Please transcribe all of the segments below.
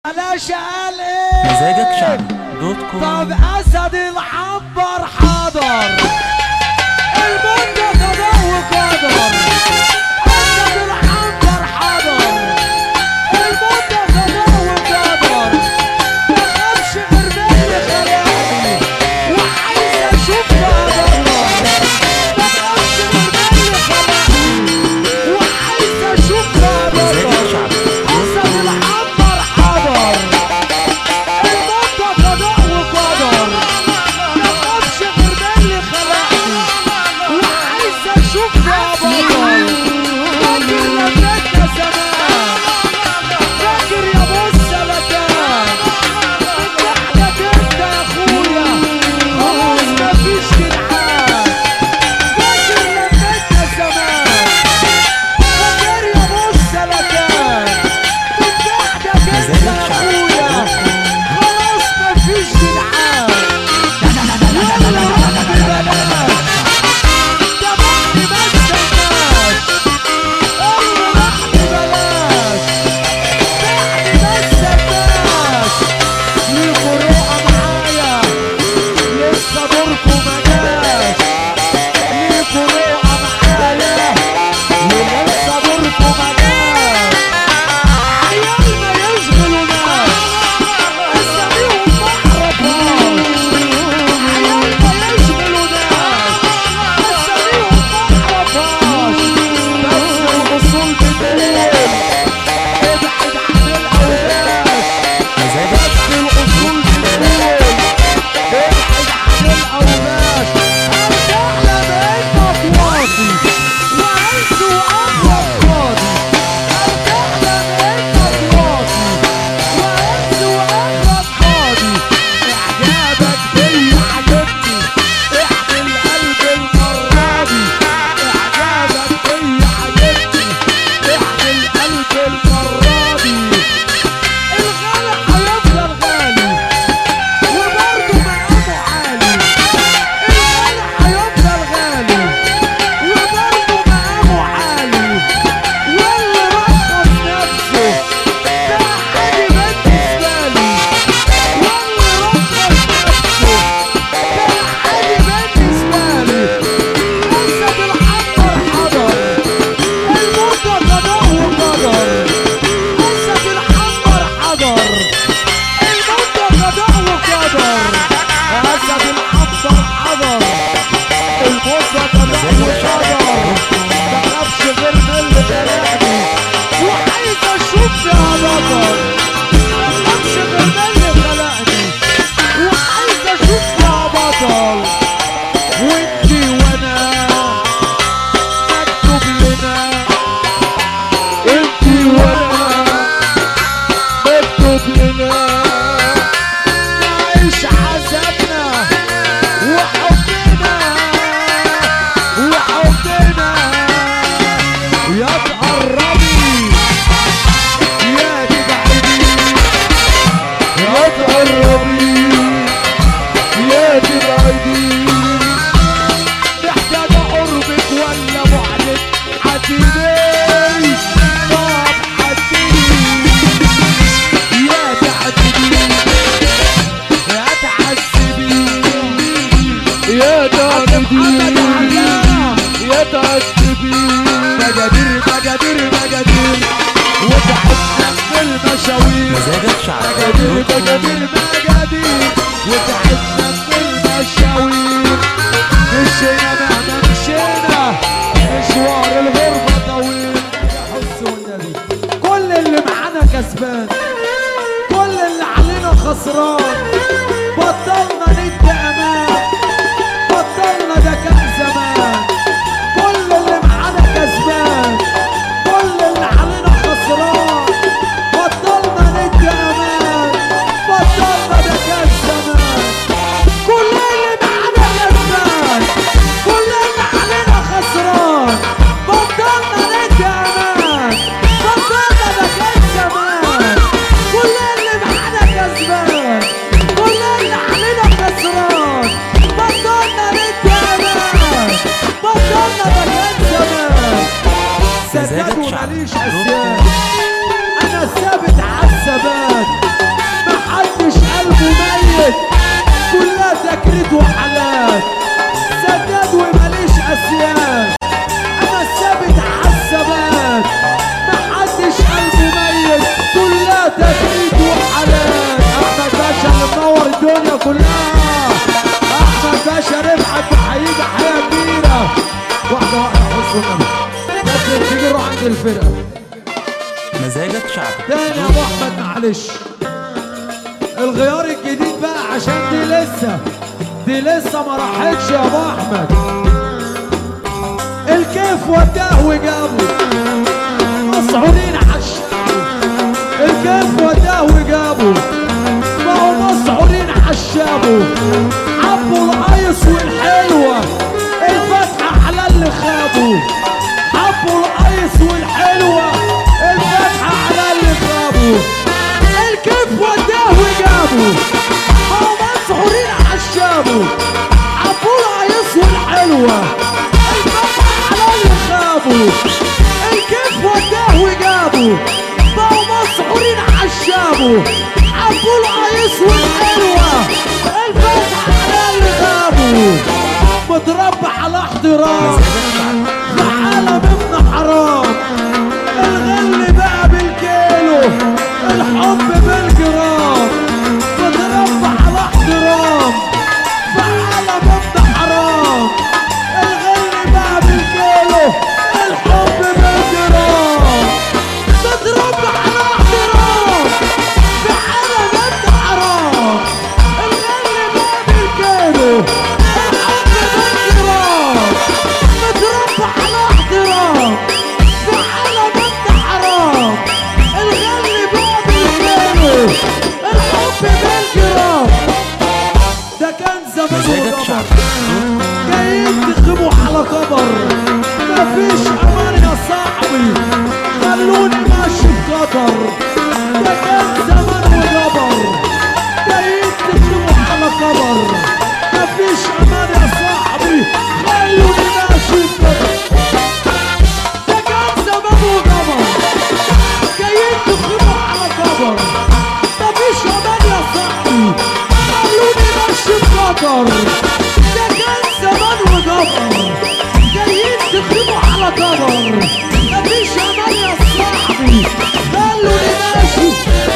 بلاش قال ايه مزاجك شعبي دوت كوم طب اسد العنبر حاضر المنطقة تدور قدر اسد العنبر حاضر المنطقة تدور قدر ما خافش غير مني خلاني وعايز اشوف قدر ما خافش غير مني خلاني وعايز اشوف مزاجك قدر شعبي اسد العنبر حاضر المنطقة قضاء وقدر ما خافش غير مني خلقني وعايز اشوف يا بطل فاكر لما انت زمان فاكر يا بص لكان تحتك انت يا اخويا خلاص مفيش جدعان فاكر لما انت زمان فاكر يا بص لكان تحتك انت مزاجك يا شعبي اخويا دوت كوم خلاص مفيش جدعان يلا رب بلاش ده بعد ما استناش قول رب بلاش بعد ما استناش ليكوا روحة معايا لسه دوركوا ما جاش ليكوا روحة معايا ولسه دوركوا ما جاش عيال ما يشغلوا ناس اساميهم معرفهاش عيال ما يشغلوا ناس اساميهم معرفهاش بس الاصول بتقول ابعد عن الاوباش مزاجك بس الاصول بتقول ابعد عن الاوباش ارجع لبيتك واطي وعز وامرك فاضي ارجع لبيتك واطي وعز وامرك فاضي اعجابك بيا عجبني احمل قلب المرة دي اعجابك بيا عجبني احمل قلب المرة دي الغالي هيفضل غالي وبرضه مقامه عالي الغالي هيفضل غالي وبرضه مقامه عالي واللي رخص نفسه ده عادي بالنسبة لي واللي رخص نفسه ده عادي بالنسبة لي أسد العنبر حضر الموتى قضاء وقدر أسد العنبر حضر الموتى قضاء وقدر أسد العنبر حضر الموتى قضاء وقدر ما خافش غير من اللي خلقني وعايز اشوف يا بطل ما خافش غير من اللي خلقني وعايز اشوف يا بطل وانتي وانا مكتوب لنا انتي وانا مكتوب لنا نعيش عذابنا وحبنا وحبنا يا تقربي يا تبعدي يا تقربي يا تبعدي محتاجة قربك ولا بعدك حديني طب حديني يا تعذبي يا تعذبي يا تعذبي يا تعذبي مجادير مجادير مجادير وتعبنا في المشاوير مزاجك شعبي مجادير دوت كوم مجادير مجادير وتعبنا في المشاوير مشينا مهما مشينا مشوار الغربة طويل حس والنبي كل اللي معانا كسبان كل اللي علينا خسران بطلنا ندي امان بطلنا ده كان زمان كل اللي معانا كسبان كل اللي علينا خسران بطلنا ندي امان بطلنا ده كان زمان كل اللي معانا كسبان كل اللي علينا خسران بطلنا ندي امان بطلنا ده كان زمان كل اللي معانا كسبان كل اللي علينا خسران بطلنا ندي امان منور الدنيا كلها احمد باشا رفعت تحيي تحيه كبيره واحده واحده حس والنبي لكن تيجي نروح عند الفرقه مزاجك شعبي تاني يا ابو احمد معلش الغيار الجديد بقى عشان دي لسه دي لسه ما راحتش يا ابو احمد الكيف وداه وجابه مسعورين عالشعب الكيف وداه وجابه ما هو مسعورين عالشابه عبوا الايس والحلوه الفتحه على اللي خابوا عبوا الايس والحلوه الفتحه على اللي خابوا الكيف وداه وجابه ما هو مسعورين عالشابه عبوا الايس والحلوه الفتحه على اللي خابوا الكيف وداه وجابه بقوا مسحورين عالشابه عبوا الايس والحلوه الفتحه على اللي غابوا متربع على احترام في عالم ابن حرام الغل بقى بالكيلو الحب بالجرام متربع على احترام في عالم ابن حرام الغل بقى بالكيلو الحب بالجرام متربع على احترام في عالم ابن حرام الغل بقى بالكيلو الحب بالجرام متربع على احترام في عالم ابن حرام الغل بقى بالكيلو الحب بالجرام ده كان زمان مزاجك وقمر. شعبي جايين تخبوا على كبر مفيش امان يا صاحبي خلوني ماشي بقدر ده كان زمان وجبر جايين تخبوا على كبر مفيش امان يا صاحبي خلوني ماشي بقدر ده كان زمان وجبر جايين تخبوا على كبر مفيش امان يا صاحبي خلوني ماشي بقدر ده كان زمان وجبر جايين تخدموا على كبر مفيش امان يا صاحبي خلوني ماشي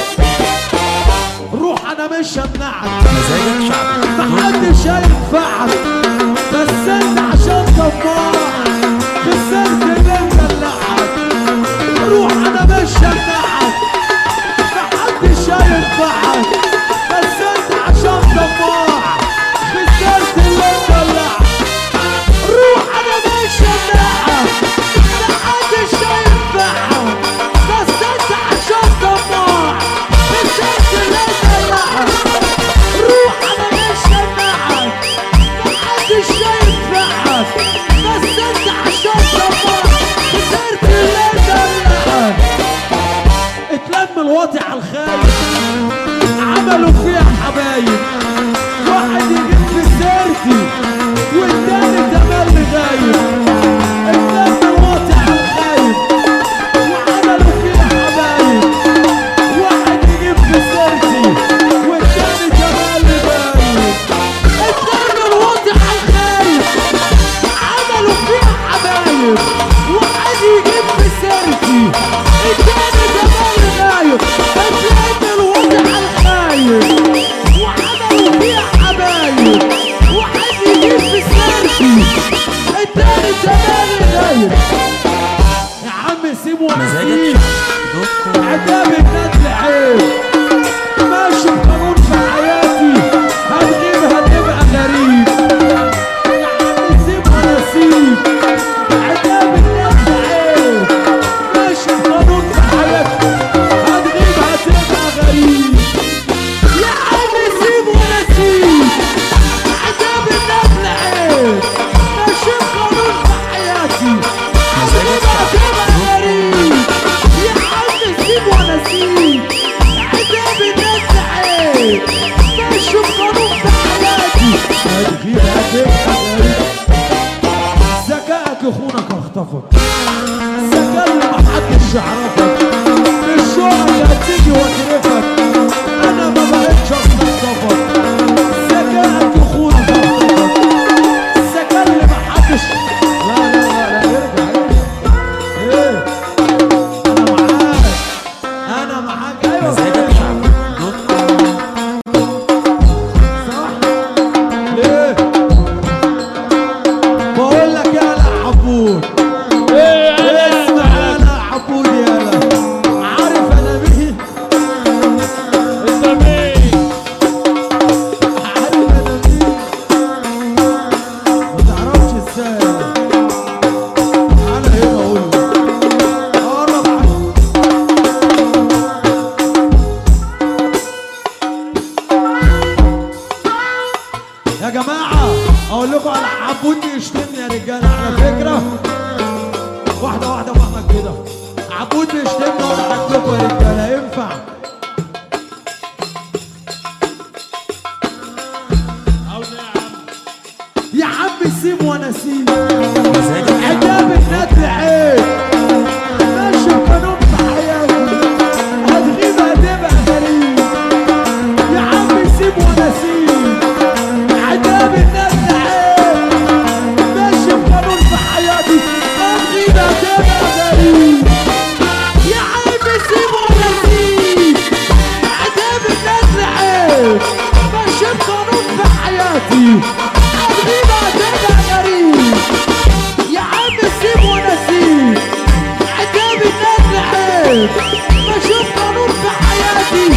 روح انا مش همنعك مزاجك شعبي محدش هينفعك بس انت عشان طماع خسرت اللي مدلعك روح انا مش همنعك محدش هينفعك بس انت عشان طماع خسرت اللي مدلعك روح انا مش همنعك محدش هينفعك بس انت عشان طماع خسرت اللي مدلعك روح انا مش همنعك محدش هينفعك بس انت عشان طماع خسرت اللي مدلعك اتلم الواطي على الخايف عملوا فيها حبايب واحد يجيب في سيرتي والتاني تملي غايب اتلم الواطي على الخايف وعملوا فيها حبايب واحد يجيب في سيرتي والتاني تملي غايب اتلم الواطي على الخايف عملوا فيها حبايب واحد يجيب في سيرتي التاني تملي غايب اتلم الواطي على الخايف وعملوا فيها حبايب واحد يجيب في سيرتي عبود بيشتمني يا رجاله على فكره واحده واحده ابو احمد كده عبود بيشتمني وانا عندكم يا رجاله ينفع يا عم سيب وانا سيب مزاجك شعبي عجاب الندل عيب ماشي بقانون في حياتي هتغيب هتبقى غريب يا عم سيب وانا سيب عجاب الندل عيب ماشي بقانون في حياتي هتغيب هتبقى غريب يا عم سيب وانا سيب عجاب الندل عيب ماشي بقانون في حياتي هتغيب هتبقى غريب يا عم سيب وانا سيب عجاب الناس عيب بشوف قانون في حياتي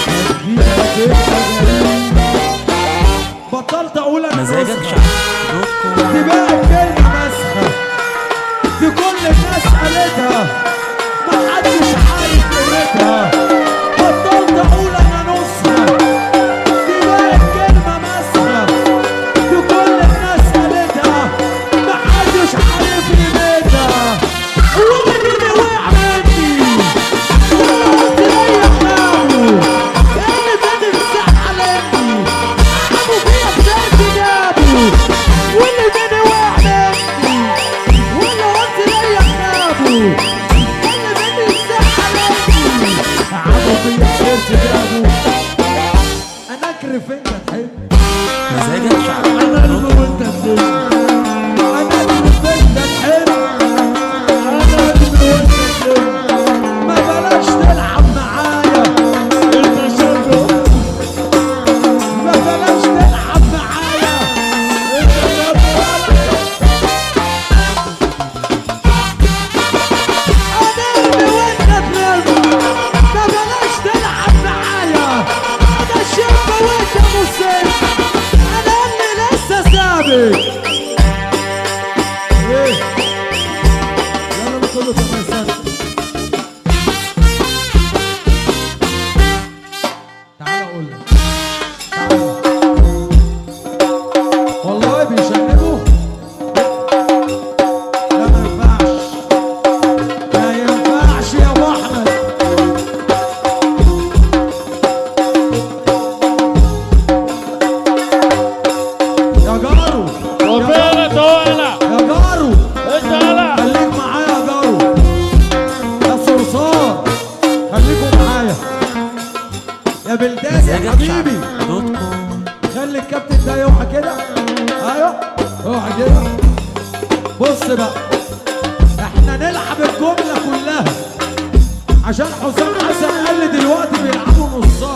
بطلت اقول انا مزاجك نسخة. شعبي دوت كوم دي بقى كلمة مسخة دي كل الناس قالتها ما حدش عارف قيمتها بطلت اقول انا نسخة دي بقى كلمة مسخة دي كل الناس قالتها ما حدش عارف قيمتها واللي مني وقع مني وقلت ليا خاوي اللي تاني مساح علمني ابو فيها بشرط جابه واللي مني وقع مني واللي قلت ليا خاوي اللي مني مساح علمني ابو فيها بشرط جابه انا اكرف انت تحب مزاجك شعبي انا دوت اللي وانت تحب انا اكرف انت تحب انا اللي وانت تحب ما بلاش تلعب معايا انت شاطر ما بلاش تلعب معايا انت شاطر انا اللي وانت تحب ما بلاش تلعب معايا انا الشاب وانت مسيب انا اللي لسه ثابت ايه يلا نطلع في المسافه تعال اقول لك تعال والله بيشنبوا لا ما ينفعش ما ينفعش يا ابو احمد يا جارو ربنا تعالى يا جارو انت هلا خليك معايا يا جارو يا صرصار خليكم معايا يا بلدان يا مزاجك حبيبي شعبي دوت كوم خلي الكابتن ده يوحى كده ايوه اوعى كده بص بقى احنا نلعب الجمله كلها عشان حسام حسن قال لي دلوقتي بيلعبوا نصها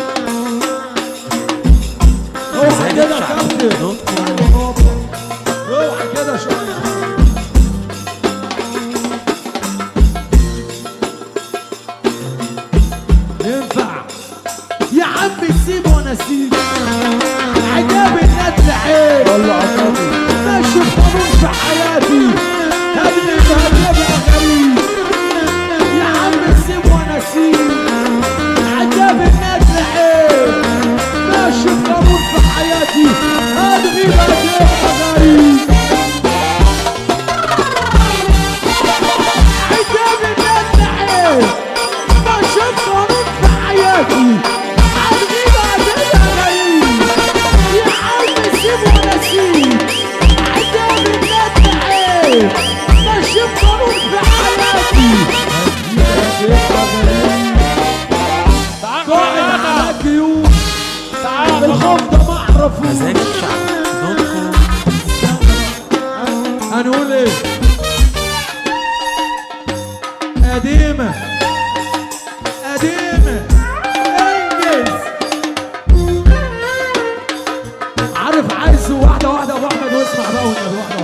اوعى مزاجك كده يا شعبي كابتن دوت كوم اوعى كده شويه ينفع يا عم سيب وانا سيب عجاب الندل عيب والله عطاني ماشي بقانون في حياتي هبني بهبقى غريب يا عم سيب وانا سيب عجاب الندل عيب ماشي بقانون في حياتي هبني بهبقى غريب عجاب الندل عيب ماشي بقانون في حياتي هبني بهبقى غريب يا عم سيب وانا سيب عجاب الندل عيب ماشي بقانون في حياتي تعال قاعد معانا على جيوب تعال الخوف ده ما اعرفوش مزاجك شعبي دوت كوم هنقول ايه قديمة قديمة انجز عارف عايز واحدة واحدة يا ابو احمد واسمع بقى والنبي واحدة